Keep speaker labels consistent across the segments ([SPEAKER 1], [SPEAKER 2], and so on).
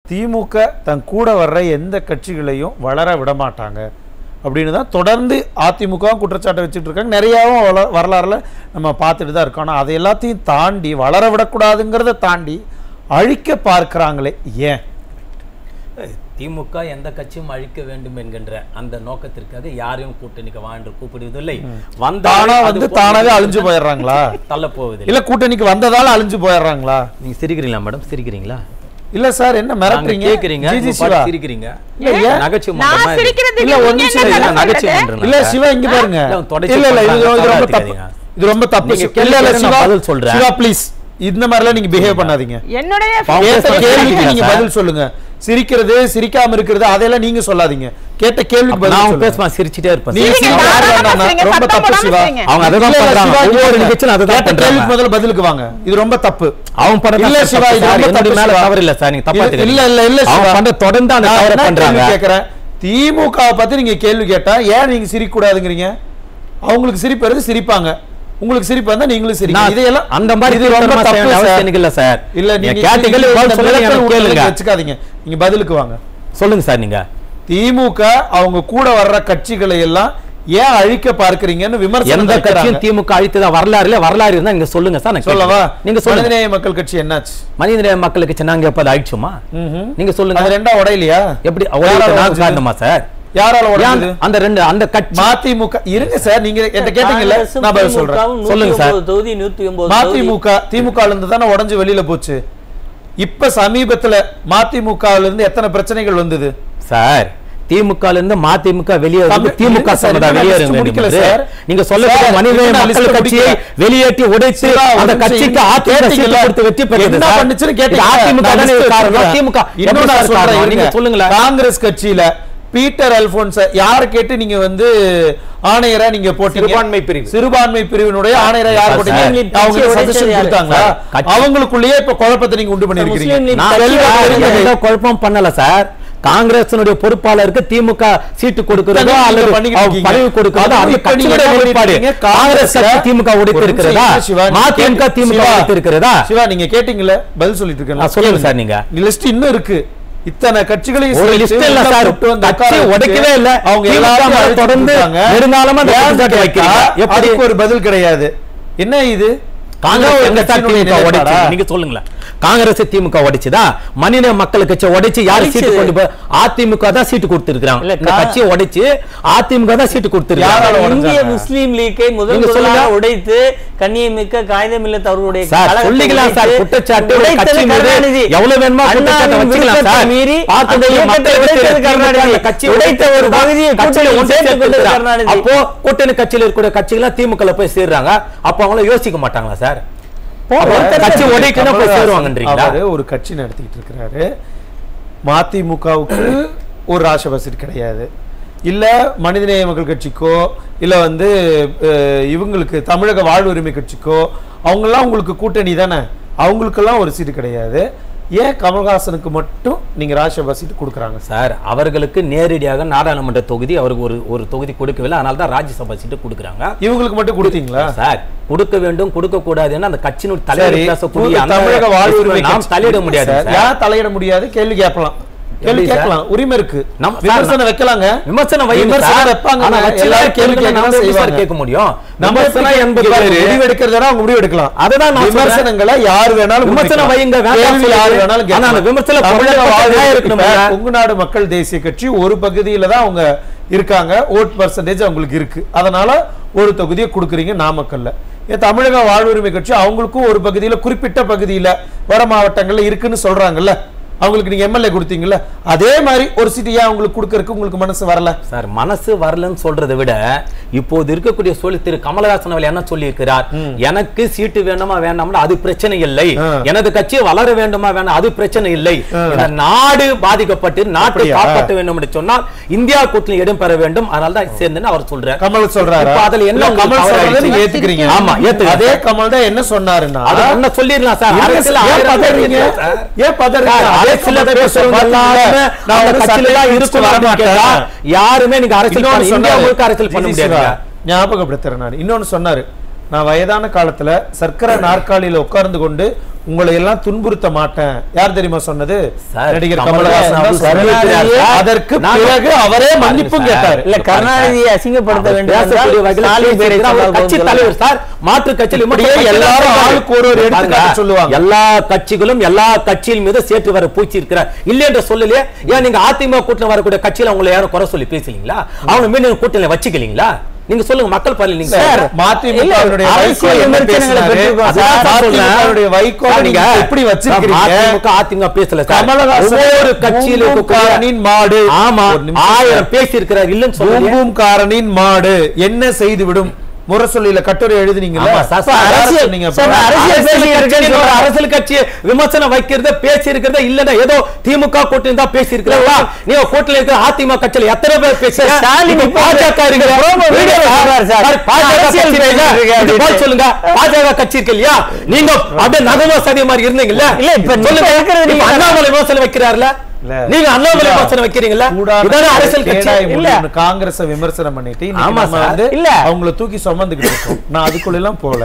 [SPEAKER 1] திமுக தன் கூட வர்ற எந்த கட்சிகளையும் வளர விட மாட்டாங்க அப்படின்னு தான் தொடர்ந்து அதிமுக குற்றச்சாட்டை வச்சுட்டு இருக்காங்க நிறையாவும் வள வரலாறுல நம்ம பார்த்துட்டு தான் இருக்கோம் ஆனால் அதை எல்லாத்தையும் தாண்டி வளர விடக்கூடாதுங்கிறத தாண்டி அழிக்க பார்க்கறாங்களே ஏன்
[SPEAKER 2] திமுக எந்த கட்சியும் அழிக்க வேண்டும் என்கின்ற அந்த நோக்கத்திற்காக யாரையும் கூட்டணிக்கு வா என்று கூப்பிடுவதில்லை
[SPEAKER 1] தானா
[SPEAKER 2] வந்தாலும் அது
[SPEAKER 1] வந்து
[SPEAKER 2] போன்ற
[SPEAKER 1] தானாவே அழிஞ்சு போயிடுறாங்களா
[SPEAKER 2] தள்ள போவதில்லை
[SPEAKER 1] இல்ல கூட்டணிக்கு வந்ததால அழிஞ்சு போயிடுறாங்களா
[SPEAKER 2] நீங்க சிரிக்கிறீங்களா மேடம் சிரிக்கிறீங்களா
[SPEAKER 1] இல்ல சார் என்ன
[SPEAKER 2] நாங்க
[SPEAKER 1] மிரட்டுறீங்க
[SPEAKER 2] கேக்குறீங்க
[SPEAKER 1] ஜிஜி
[SPEAKER 2] உங்க
[SPEAKER 1] சிவா
[SPEAKER 2] பாட்டு சிரிக்கிறீங்க
[SPEAKER 1] இல்ல, ஏன்?
[SPEAKER 2] நகைச்சுவை
[SPEAKER 3] நான்
[SPEAKER 2] மன்றமா இது?
[SPEAKER 3] சிரிக்கிறதுக்கு
[SPEAKER 1] இல்ல, ஒரு
[SPEAKER 3] நீங்க
[SPEAKER 1] நிமிஷம்
[SPEAKER 3] என்ன
[SPEAKER 1] இருங்க,
[SPEAKER 3] சொல்றது?
[SPEAKER 2] நகைச்சுவை மன்றம்.
[SPEAKER 1] இல்ல சிவா இங்க பாருங்க
[SPEAKER 2] இல்ல, அவன் தொடர்ச்சி
[SPEAKER 1] இல்ல இல்ல இது
[SPEAKER 2] பண்றாங்க,
[SPEAKER 1] இது ரொம்ப தப்பு
[SPEAKER 2] தகாதீங்க.
[SPEAKER 1] இது ரொம்ப தப்பு
[SPEAKER 2] நீங்க
[SPEAKER 1] இல்ல இல்ல
[SPEAKER 2] கேள்வி
[SPEAKER 1] சிவா
[SPEAKER 2] நான் பதில் சொல்றேன்.
[SPEAKER 1] சிவா ப்ளீஸ் இந்த மாதிரிலாம் நீங்க பிஹேவ் பண்ணாதீங்க
[SPEAKER 3] என்னுடைய
[SPEAKER 1] கேட்ட கேள்விக்கு நீங்க
[SPEAKER 2] சார்.
[SPEAKER 1] பதில் சொல்லுங்க சிரிக்கிறது சிரிக்காம இருக்கிறது அதெல்லாம் நீங்க சொல்லாதீங்க கேட்ட கேள்விக்கு
[SPEAKER 2] அப்ப
[SPEAKER 1] பதில்
[SPEAKER 2] நான்
[SPEAKER 1] சொல்லுங்க
[SPEAKER 2] பேசுமா சிரிச்சிட்டே இருப்பேன்
[SPEAKER 1] நீங்க
[SPEAKER 3] சிரிங்க,
[SPEAKER 1] சிரிக்க
[SPEAKER 3] தாராளமா
[SPEAKER 1] வேண்டாம்னா,
[SPEAKER 3] சிரிங்க,
[SPEAKER 1] ரொம்ப
[SPEAKER 3] சத்தம்
[SPEAKER 1] தப்பு
[SPEAKER 3] போடாம
[SPEAKER 1] சிவா
[SPEAKER 3] சிரிங்க.
[SPEAKER 2] அவங்க அதுதான்
[SPEAKER 1] இல்ல, இல்ல,
[SPEAKER 2] பண்றாங்க.
[SPEAKER 1] சிவா,
[SPEAKER 2] ஒவ்வொரு
[SPEAKER 1] கேட்ட
[SPEAKER 2] நிகழ்ச்சியிலும் அதுதான்
[SPEAKER 1] கேட்ட கேள்விக்கு
[SPEAKER 2] பண்றாங்க.
[SPEAKER 1] முதல்ல பதிலுக்கு வாங்க இது ரொம்ப தப்பு
[SPEAKER 2] அவன் பண்றது
[SPEAKER 1] இல்ல
[SPEAKER 2] தப்பு
[SPEAKER 1] சிவா இது
[SPEAKER 2] சார்.
[SPEAKER 1] ரொம்ப
[SPEAKER 2] என்னுடைய
[SPEAKER 1] தப்பு
[SPEAKER 2] மேல
[SPEAKER 1] சிவா.
[SPEAKER 2] தவறு இல்ல சார் நீங்க தப்பா
[SPEAKER 1] இல்ல,
[SPEAKER 2] எடுத்துக்காதீங்க.
[SPEAKER 1] இல்ல இல்ல இல்ல
[SPEAKER 2] அவன்
[SPEAKER 1] சிவா.
[SPEAKER 2] பண்ற தொடர்ந்து அந்த
[SPEAKER 1] நான்
[SPEAKER 2] தவறை
[SPEAKER 1] என்ன
[SPEAKER 2] பண்றாங்க
[SPEAKER 1] கேள்வி கேக்குறேன் திமுக பத்தி நீங்க கேள்வி கேட்டா ஏன் நீங்க சிரிக்க கூடாதுங்கிறீங்க அவங்களுக்கு சிரிப்பு வருது சிரிப்பாங்க உங்களுக்கு சிரிப்பு வந்தா நீங்களும் சிரிங்க
[SPEAKER 2] நான்
[SPEAKER 1] இதையெல்லாம்
[SPEAKER 2] அந்த மாதிரி
[SPEAKER 1] இது ரொம்ப
[SPEAKER 2] தீவிரமா செய்ய
[SPEAKER 1] தப்பு
[SPEAKER 2] வேண்டிய
[SPEAKER 1] சார்.
[SPEAKER 2] அவசியம் எனக்கு இல்ல சார்.
[SPEAKER 1] இல்ல
[SPEAKER 2] நீங்க
[SPEAKER 1] நீங்க
[SPEAKER 2] கேட்ட கேள்வி பதில்
[SPEAKER 1] இந்த
[SPEAKER 2] சொல்லுங்க,
[SPEAKER 1] மிரட்டல்
[SPEAKER 2] எனக்கு
[SPEAKER 1] உடனே
[SPEAKER 2] கேளுங்க.
[SPEAKER 1] வச்சுக்காதீங்க நீங்க பதிலுக்கு வாங்க
[SPEAKER 2] சொல்லுங்க சார் நீங்க
[SPEAKER 1] திமுக அவங்க கூட வர்ற கட்சிகளை எல்லாம் ஏன் அழிக்க பார்க்கறீங்கன்னு விமர்சனம்
[SPEAKER 2] எந்த
[SPEAKER 1] வைக்கிறாங்க.
[SPEAKER 2] கட்சியும் திமுக அழித்ததா வரலாறு இல்ல வரலாறு இருந்தா நீங்க சொல்லுங்க சார் நான்
[SPEAKER 1] சொல்லவா
[SPEAKER 2] கேட்கிறேன். நீங்க சொல்லுங்க
[SPEAKER 1] மனிதநேய மக்கள் கட்சி என்னாச்சு
[SPEAKER 2] மனிதநேய மக்களுக்கு சின்னாங்க எப்ப அது அழிச்சுமா
[SPEAKER 1] ம்ஹும்.
[SPEAKER 2] நீங்க சொல்லுங்க
[SPEAKER 1] அது ரெண்டா உடையலையா
[SPEAKER 2] எப்படி
[SPEAKER 1] யாரால
[SPEAKER 2] ஒரே நான்
[SPEAKER 1] உடைஞ்சது?
[SPEAKER 2] காரணமா சார்
[SPEAKER 1] யாரால
[SPEAKER 2] ஏன்
[SPEAKER 1] உடைஞ்சது
[SPEAKER 2] அந்த ரெண்டு அந்த கட்சி
[SPEAKER 1] மதிமுக இருங்க சார் நீங்க என்கிட்ட கேட்டீங்கல்ல
[SPEAKER 4] காங்கிரஸும்
[SPEAKER 1] நான் பதில் சொல்றேன்
[SPEAKER 4] திமுகவும்
[SPEAKER 2] சொல்லுங்க சார்.
[SPEAKER 4] 109 தொகுதி நூத்தி ஒன்பது தொகுதி.
[SPEAKER 1] மதிமுக திமுக ல இருந்து தானே உடைஞ்சு வெளியில போச்சு இப்ப சமீபத்துல மதிமுக ல இருந்து எத்தனை பிரச்சனைகள் வந்தது
[SPEAKER 2] சார் திமுக ல இருந்து மதிமுக வெளியே வந்து
[SPEAKER 1] தமிழ்
[SPEAKER 2] திமுக
[SPEAKER 1] இருங்க சார்,
[SPEAKER 2] சமுதாயம்
[SPEAKER 1] இன்னும்
[SPEAKER 2] வெளியேற
[SPEAKER 1] list
[SPEAKER 2] வேண்டும்
[SPEAKER 1] முடிக்கல
[SPEAKER 2] என்று
[SPEAKER 1] சார்.
[SPEAKER 2] நீங்க சொல்ல
[SPEAKER 1] சார்,
[SPEAKER 2] மனித
[SPEAKER 1] இன்னும்
[SPEAKER 2] மக்கள்
[SPEAKER 1] list
[SPEAKER 2] கட்சியை
[SPEAKER 1] முடிக்கல.
[SPEAKER 2] வெளியேற்றி உடைத்து
[SPEAKER 1] சிவா, ஒரு
[SPEAKER 2] அந்த
[SPEAKER 1] நிமிஷம்
[SPEAKER 2] கட்சிக்கு
[SPEAKER 1] இருங்க.
[SPEAKER 2] அதிமுக சீட்டு
[SPEAKER 1] கேட்டீங்கல்ல?
[SPEAKER 2] கொடுத்து வெற்றி பெற்றது
[SPEAKER 1] என்ன
[SPEAKER 2] சார்.
[SPEAKER 1] பண்ணுச்சுன்னு
[SPEAKER 2] இது
[SPEAKER 1] கேட்டீங்களா?
[SPEAKER 2] அதிமுக
[SPEAKER 1] நான்
[SPEAKER 2] தானே
[SPEAKER 1] list
[SPEAKER 2] காரணம்
[SPEAKER 1] வச்சிருக்கேன்.
[SPEAKER 2] திமுக
[SPEAKER 1] இன்னும்
[SPEAKER 2] எப்படி
[SPEAKER 1] நான்
[SPEAKER 2] சார்
[SPEAKER 1] சொல்றேன்,
[SPEAKER 2] காரணம்? நீங்க
[SPEAKER 1] இருங்க.
[SPEAKER 2] சொல்லுங்களேன்
[SPEAKER 1] காங்கிரஸ் கட்சியில பீட்டர் அல்போன்ஸ் யார கேட்டு நீங்க வந்து ஆணையரா நீங்க போட்டீங்க
[SPEAKER 2] சிறுபான்மை பிரிவு.
[SPEAKER 1] சிறுபான்மை பிரிவினுடைய ஆணையரா யார்
[SPEAKER 2] சார்,
[SPEAKER 1] போட்டீங்க
[SPEAKER 4] சார்.
[SPEAKER 1] அவங்க
[SPEAKER 4] கட்சியை
[SPEAKER 1] சஜஷன்
[SPEAKER 4] உடைச்சது யாரு?
[SPEAKER 1] கொடுத்தாங்களா
[SPEAKER 2] சார், கட்சி-
[SPEAKER 1] அவங்களுக்குள்ளேயே இப்ப குழப்பத்தை நீங்க உண்டு பண்ணிருக்கீங்க
[SPEAKER 4] முஸ்லீம்
[SPEAKER 2] நான்
[SPEAKER 4] கட்சி
[SPEAKER 1] செல்வ
[SPEAKER 2] சார்,
[SPEAKER 1] பெருந்தகை.
[SPEAKER 2] எந்த குழப்பம் பண்ணல சார் காங்கிரசினுடைய பொறுப்பாளருக்கு திமுக சீட்டு கொடுக்கிறதோ
[SPEAKER 1] நீங்க
[SPEAKER 2] அல்லது
[SPEAKER 1] பண்ணிக்கிட்டு
[SPEAKER 2] அவங்க
[SPEAKER 1] இருக்கீங்க.
[SPEAKER 2] பதவி கொடுக்கிறதோ
[SPEAKER 1] அதுவும்
[SPEAKER 2] அந்த
[SPEAKER 1] இப்ப நீங்க
[SPEAKER 2] கட்சியுடைய
[SPEAKER 1] என்ன
[SPEAKER 2] நிலைப்பாடு
[SPEAKER 1] பண்ணிருக்கீங்க?
[SPEAKER 2] காங்கிரஸ் கட்சி
[SPEAKER 1] காங்கிரஸ்ல-
[SPEAKER 2] திமுக உடைத்து
[SPEAKER 1] ஒரு
[SPEAKER 2] இருக்கிறதா
[SPEAKER 1] நிமிஷம் சிவா, நீங்க
[SPEAKER 2] மதிமுக
[SPEAKER 1] கேட்டு-
[SPEAKER 2] திமுக
[SPEAKER 1] சிவா,
[SPEAKER 2] உடைத்து இருக்கிறதா
[SPEAKER 1] சிவா நீங்க கேட்டீங்கல்ல பதில் சொல்லிட்டு இருக்கேன்
[SPEAKER 2] ஆ, சொல்லுங்க சார் நீங்க.
[SPEAKER 1] லிஸ்ட் இன்னும் இருக்கு இத்தனை கட்சிகளையும்
[SPEAKER 2] ஒரு
[SPEAKER 1] சேர்த்து
[SPEAKER 2] லிஸ்ட் இல்ல
[SPEAKER 1] உள்ள
[SPEAKER 2] சார்
[SPEAKER 1] கூட்டு வந்து
[SPEAKER 2] கட்சி
[SPEAKER 1] உட்கார வச்சு
[SPEAKER 2] உடைக்கவே இல்ல
[SPEAKER 1] அவங்க
[SPEAKER 2] திமுக
[SPEAKER 1] எல்லாரும்
[SPEAKER 2] மேல
[SPEAKER 1] அழைச்சு
[SPEAKER 2] தொடர்ந்து
[SPEAKER 1] கொடுத்தாங்க.
[SPEAKER 2] நெடுங்காலமா அந்த
[SPEAKER 1] ஏன்னு
[SPEAKER 2] குற்றச்சாட்டு
[SPEAKER 1] கேட்டா,
[SPEAKER 2] வைக்கிறீங்க எப்படி
[SPEAKER 1] அதுக்கு ஒரு பதில் கிடையாது என்ன இது
[SPEAKER 2] காங்கிரஸ்
[SPEAKER 1] ஒரு
[SPEAKER 2] எங்க சார்
[SPEAKER 1] கட்சியினுடைய
[SPEAKER 2] திமுக
[SPEAKER 1] நிலைப்பாடா?
[SPEAKER 2] உடைச்சு நீங்க சொல்லுங்களேன் காங்கிரஸ் திமுக உடைச்சுதா மனித மக்கள் கட்சி உடைச்சு யாரு சீட்டு
[SPEAKER 4] அழிச்சது.
[SPEAKER 2] கொண்டு போய் அதிமுக தான் சீட்டு கொடுத்திருக்காங்க
[SPEAKER 4] இல்ல,
[SPEAKER 2] இந்த
[SPEAKER 4] கா-
[SPEAKER 2] கட்சியை உடைச்சு அதிமுக தான் சீட்டு
[SPEAKER 1] யாரால
[SPEAKER 2] கொடுத்திருக்காங்க
[SPEAKER 1] உடைச்சாங்க?
[SPEAKER 4] இந்திய முஸ்லீம் லீக்கை முதல்
[SPEAKER 2] நீங்க
[SPEAKER 4] முதலாக
[SPEAKER 2] சொல்லுங்க.
[SPEAKER 4] உடைத்து கண்ணியமிக்க காகிதமில்லத் அவர்களுடைய
[SPEAKER 2] சார்
[SPEAKER 4] கழகத்தை
[SPEAKER 2] சொல்லிக்கலாம் சார்
[SPEAKER 4] உடைத்து
[SPEAKER 2] குற்றச்சாட்டு ஒரு
[SPEAKER 4] உடைத்தது
[SPEAKER 2] கட்சி மீது
[SPEAKER 4] கருணாநிதி.
[SPEAKER 2] எவ்வளவு வேணுமோ குற்றச்சாட்டை
[SPEAKER 4] அண்ணாவின்
[SPEAKER 2] வச்சுக்கலாம்
[SPEAKER 4] விருப்பத்தை
[SPEAKER 2] சார்
[SPEAKER 4] மீறி அந்த
[SPEAKER 2] பார்த்தது
[SPEAKER 4] இயக்கத்தை
[SPEAKER 2] மக்கள்
[SPEAKER 4] உடைத்தது
[SPEAKER 2] விட்டு
[SPEAKER 4] கருணாநிதி.
[SPEAKER 2] அந்த கட்சியை
[SPEAKER 4] உடைத்த ஒரு
[SPEAKER 2] உடைத்தது
[SPEAKER 4] பகுதியை
[SPEAKER 2] கட்சியில
[SPEAKER 4] கூட்டணியில்
[SPEAKER 2] ஒன்று
[SPEAKER 4] சேர்த்துக்
[SPEAKER 2] சேர்த்து
[SPEAKER 4] கொண்டது
[SPEAKER 2] கொடுக்கிறார்.
[SPEAKER 4] கருணாநிதி.
[SPEAKER 2] அப்போ கூட்டணி கட்சியில இருக்கிற கட்சிகள் திமுக போய் சேர்றாங்க அப்ப அவங்கள யோசிக்க மாட்டாங்களா சார் அப்போ கட்சி உடைக்கணும் போய் சேருவாங்கன்றீங்களா
[SPEAKER 1] அவரு ஒரு கட்சி நடத்திட்டு இருக்கிறாரு மதிமுகவுக்கு ஒரு ராஷ்டிரபாசிட் கிடையாது இல்ல மனிதநேய மக்கள் கட்சிக்கோ இல்ல வந்து அஹ், இவங்களுக்கு தமிழக வாழ்வுரிமை கட்சிக்கோ அவங்கெல்லாம் உங்களுக்கு கூட்டணி தானே அவங்களுக்கெல்லாம் ஒரு சீட்டு கிடையாது ஏன் கமல்ஹாசனுக்கு மட்டும் நீங்க ராஷ்டிரபா சீட்டு கொடுக்குறாங்க
[SPEAKER 2] சார் அவர்களுக்கு நேரடியாக நாடாளுமன்ற தொகுதி அவருக்கு ஒரு ஒரு தொகுதி கொடுக்கவில்லை அதனால தான் ராஜ்யசபா சீட்டு கொடுக்குறாங்க
[SPEAKER 1] இவங்களுக்கு மட்டும் கொடுத்தீங்களா
[SPEAKER 2] சார் கொடுக்க வேண்டும் கொடுக்க கூடாதுன்னு அந்த கட்சியினுடைய
[SPEAKER 1] சரி
[SPEAKER 2] தலைவர் பேசக்கூடிய
[SPEAKER 1] புது
[SPEAKER 2] அந்த
[SPEAKER 1] தமிழக வாழ்வுரிமை
[SPEAKER 2] நாம்
[SPEAKER 1] கட்சி
[SPEAKER 2] தலையிட முடியாது
[SPEAKER 1] சார்.
[SPEAKER 2] சார்.
[SPEAKER 1] ஏன் தலையிட முடியாது கேள்வி கேட்கலாம் கேள்வி
[SPEAKER 2] எப்படி சார்?
[SPEAKER 1] கேட்கலாம் உரிமை இருக்கு
[SPEAKER 2] நம்ம- சார்,
[SPEAKER 1] விமர்சனம் வைக்கலாங்க
[SPEAKER 2] விமர்சனம் வைங்க
[SPEAKER 1] விமர்சனம்
[SPEAKER 2] சார்.
[SPEAKER 1] வைப்பாங்க
[SPEAKER 2] ஆனா வச்சு
[SPEAKER 1] எல்லாரும் கேள்வி
[SPEAKER 2] கேள்வி
[SPEAKER 1] கேட்க
[SPEAKER 2] நாம எப்படி சார்
[SPEAKER 1] செய்வாங்க
[SPEAKER 2] கேட்க முடியும்
[SPEAKER 1] நம்ம
[SPEAKER 2] விமர்சனம் என்பது
[SPEAKER 1] இவர்
[SPEAKER 2] வேறு.
[SPEAKER 1] முடிவு எடுக்கிறதா அவங்க முடிவு எடுக்கலாம்
[SPEAKER 2] அதுதான் நான் சொல்றேன்.
[SPEAKER 1] விமர்சனங்களை யார் வேணாலும்
[SPEAKER 2] விமர்சனம் வைங்க, வேண்டாம்
[SPEAKER 1] கேள்வி யார்
[SPEAKER 2] சொல்லுங்க.
[SPEAKER 1] வேணாலும்
[SPEAKER 2] ஆனா அந்த
[SPEAKER 1] கேட்கலாம்.
[SPEAKER 2] விமர்சனம்
[SPEAKER 1] தமிழக
[SPEAKER 2] கொண்டு
[SPEAKER 1] வாழ்வு
[SPEAKER 2] நியாயம் இருக்கணும்ல.
[SPEAKER 1] இப்ப கொங்கு நாடு மக்கள் தேசிய கட்சி ஒரு பகுதியில தான் அவங்க இருக்காங்க ஓட் பர்சன்டேஜ் அவங்களுக்கு இருக்கு அதனால ஒரு தொகுதியை கொடுக்குறீங்க நாமக்கல்ல ஏன் தமிழக வாழ்வுரிமை கட்சி அவங்களுக்கும் ஒரு பகுதியில குறிப்பிட்ட பகுதியில வட மாவட்டங்கள்ல இருக்குன்னு சொல்றாங்கல்ல அவங்களுக்கு நீங்க எம்எல்ஏ கொடுத்தீங்கல்ல அதே மாதிரி ஒரு சீட்டு ஏன் அவங்களுக்கு கொடுக்கறதுக்கு உங்களுக்கு மனசு வரல
[SPEAKER 2] சார் மனசு வரலன்னு சொல்றதை விட இப்போது இருக்கக்கூடிய சொல்லி திரு கமலஹாசன் அவர்கள் என்ன சொல்லி இருக்கிறார் எனக்கு சீட்டு வேண்டுமா வேண்டாம்னா அது பிரச்சனை இல்லை
[SPEAKER 1] ஆ.
[SPEAKER 2] எனது கட்சி வளர வேண்டுமா வேண்டாம் அது பிரச்சனை இல்லை இந்த நாடு பாதிக்கப்பட்டு நாட்டை
[SPEAKER 1] அப்படியா?
[SPEAKER 2] காப்பாற்ற வேண்டும் என்று சொன்னால் இந்தியா கூட்டணி இடம் பெற வேண்டும் அதனால தான் சேர்ந்துன்னு அவர் சொல்றார்
[SPEAKER 1] கமல் சொல்றாரு
[SPEAKER 2] இப்ப அதுல என்ன உங்களுக்கு
[SPEAKER 1] கமல்
[SPEAKER 2] தவறு
[SPEAKER 1] சொல்றதை நீங்க
[SPEAKER 2] ஆயிடுச்சு?
[SPEAKER 1] ஏத்துக்கிறீங்க
[SPEAKER 2] ஆமா, ஏத்துக்கிறேன்.
[SPEAKER 1] அதே கமல் தான் என்ன சொன்னாருன்னா
[SPEAKER 2] அது என்ன சொல்லிடலாம் சார்
[SPEAKER 1] இருங்க
[SPEAKER 2] அரசியல்
[SPEAKER 1] சார், ஏன்
[SPEAKER 2] ஆயிரம் பேர்
[SPEAKER 1] பதறீங்க?
[SPEAKER 2] இருக்கு சார்.
[SPEAKER 1] ஏன் பதறீங்க?
[SPEAKER 2] சார்,
[SPEAKER 1] அதே
[SPEAKER 2] அரசியல்ல
[SPEAKER 1] கமல்
[SPEAKER 2] பேசுறவங்க
[SPEAKER 1] பேசுறவங்க
[SPEAKER 2] எல்லாருமே
[SPEAKER 1] நான்
[SPEAKER 2] அந்த
[SPEAKER 1] ஒரு
[SPEAKER 2] கட்சியில தான்
[SPEAKER 1] சட்டையை
[SPEAKER 2] இருக்கும்
[SPEAKER 1] வர
[SPEAKER 2] அப்படின்னு
[SPEAKER 1] மாட்டேன்.
[SPEAKER 2] கேட்டா, யாருமே நீங்க அரசியல்
[SPEAKER 1] இன்னொன்னு
[SPEAKER 2] பண்ண- இந்தியா
[SPEAKER 1] சொன்னாரு.
[SPEAKER 2] முழுக்க அரசியல் பண்ண
[SPEAKER 1] ஜி.
[SPEAKER 2] முடியாதுங்க
[SPEAKER 1] சிவா, ஞாபகப்படுத்துறேன் நான் இன்னொன்னு சொன்னாரு நான் வயதான காலத்துல சர்க்கரை நாற்காலியில உட்கார்ந்து கொண்டு உங்களை எல்லாம் துன்புறுத்த மாட்டேன் யார் தெரியுமா சொன்னது
[SPEAKER 2] சார்,
[SPEAKER 1] நடிகர்
[SPEAKER 2] கமலஹாசன்
[SPEAKER 1] கமலஹாசன் தான்
[SPEAKER 2] அவர்கள்
[SPEAKER 1] சொன்னாரு.
[SPEAKER 2] சொல்லியிருக்கிறார் சார்.
[SPEAKER 1] அதற்கு
[SPEAKER 2] நான்
[SPEAKER 1] பிறகு அவரே மன்னிப்பும்
[SPEAKER 2] சார்.
[SPEAKER 1] கேட்டார்
[SPEAKER 4] இல்ல கருணாநிதியை அசிங்கப்படுத்த வேண்டும் என்றால்
[SPEAKER 2] பேசக்கூடிய வகையில்
[SPEAKER 4] ஸ்டாலின் பேரை
[SPEAKER 2] பேசியிருக்கிறார். அவர்
[SPEAKER 4] சொன்னால்
[SPEAKER 2] கட்சி
[SPEAKER 4] போதும்
[SPEAKER 2] தலைவர் சார் மாற்று கட்சியில்
[SPEAKER 1] இப்படியே எல்லாரும் ஆளுக்கு ஒரு ஒரு எடுத்துக்காட்டு சொல்லுவாங்க.
[SPEAKER 2] எல்லா கட்சிகளும் எல்லா கட்சியின் மீது சேற்று வர பூச்சி இருக்கிறார் இல்ல என்று சொல்லலையே ஏன் நீங்க அதிமுக கூட்டணி வரக்கூடிய கட்சியில உங்களை யாரும் குறை சொல்லி பேசலீங்களா அவங்க மீண்டும் கூட்டணியில வச்சுக்கலீங்களா நீங்க சொல்லுங்க மக்கள் பாரு நீங்க
[SPEAKER 1] சார்,
[SPEAKER 2] சார்
[SPEAKER 1] மதிமுகவினுடைய
[SPEAKER 4] இல்ல,
[SPEAKER 1] வைகோ
[SPEAKER 4] அரசியல்
[SPEAKER 1] என்ன
[SPEAKER 4] விமர்சனங்களை
[SPEAKER 1] பேசினாரு?
[SPEAKER 4] பெற்றிருக்கோம்
[SPEAKER 1] அதான்
[SPEAKER 2] சார்.
[SPEAKER 1] மதிமுகவினுடைய வைகோ
[SPEAKER 2] சார்,
[SPEAKER 1] நீங்க
[SPEAKER 2] நீங்க
[SPEAKER 1] எப்படி வச்சிருக்கிறீங்க
[SPEAKER 2] அதிமுக அதிமுக பேசல சார்
[SPEAKER 1] கமலஹாசன்
[SPEAKER 2] ஒவ்வொரு கட்சியில
[SPEAKER 1] பூம்பும்
[SPEAKER 2] இருக்கக்கூடிய
[SPEAKER 1] காரனின் மாடு
[SPEAKER 2] ஆமா
[SPEAKER 1] ஒரு நிமிஷம்
[SPEAKER 2] ஆயிரம் பேசி இருக்கிறார் இல்லன்னு சொல்லுங்க
[SPEAKER 1] பூம்பும் காரனின் மாடு என்ன செய்து விடும் முரசொலியில கட்டுரை எழுதுனீங்கல்ல
[SPEAKER 2] ஆமா, சார்,
[SPEAKER 1] அப்ப
[SPEAKER 2] சார்,
[SPEAKER 1] யார்
[SPEAKER 4] அரசியல்
[SPEAKER 1] சொன்னீங்க
[SPEAKER 4] சார்,
[SPEAKER 1] அப்ப?
[SPEAKER 4] அரசியல்
[SPEAKER 2] அரசியல்
[SPEAKER 4] பேசி
[SPEAKER 2] கட்சி
[SPEAKER 4] இருக்கேன்னு
[SPEAKER 2] நீங்க ஒரு
[SPEAKER 4] சொல்றாங்க.
[SPEAKER 2] அரசியல் கட்சியை விமர்சனம் வைக்கிறத பேசி இருக்கிறத இல்லன்னா ஏதோ திமுக கூட்டணி தான் பேசி இருக்கிறா நீங்க கூட்டணி இருக்கிற அதிமுக கட்சியில எத்தனை பேர் பேச
[SPEAKER 4] சார், ஸ்டாலின் இப்ப
[SPEAKER 2] பாஜக இருக்கிற
[SPEAKER 4] promo video சொல்றாரு சார்.
[SPEAKER 2] சார், பாஜக
[SPEAKER 4] அரசியல்
[SPEAKER 2] கட்சி இல்லையா?
[SPEAKER 4] பேசிட்டு
[SPEAKER 2] இது
[SPEAKER 4] இருக்காரு.
[SPEAKER 2] போல் சொல்லுங்க பாஜக கட்சி இருக்கு இல்லையா நீங்க அப்படியே நகம சதி மாதிரி இருந்தீங்கல்ல
[SPEAKER 4] இல்ல, இப்ப நீங்க
[SPEAKER 2] சொல்லுங்க
[SPEAKER 4] இருக்கிறது
[SPEAKER 2] இப்ப
[SPEAKER 4] நீங்க-
[SPEAKER 2] அண்ணாமலை விமர்சனம் வைக்கிறாருல
[SPEAKER 1] இல்ல.
[SPEAKER 2] நீங்க அண்ணாமலை
[SPEAKER 1] இல்ல.
[SPEAKER 2] விமர்சனம் வைக்கிறீங்களா
[SPEAKER 1] கூடான
[SPEAKER 2] இதான அரசியல் கட்சி
[SPEAKER 1] கேடாய்
[SPEAKER 2] இல்ல
[SPEAKER 1] முடியும்னு காங்கிரஸ விமர்சனம் பண்ணிட்டு இன்னைக்கு
[SPEAKER 2] ஆமா
[SPEAKER 1] நம்ம
[SPEAKER 2] சார்.
[SPEAKER 1] வந்து
[SPEAKER 4] இல்ல.
[SPEAKER 1] அவங்கள தூக்கி சுமந்துக்கிட்டு இருக்கோம் நான் அதுக்குள்ள எல்லாம் போல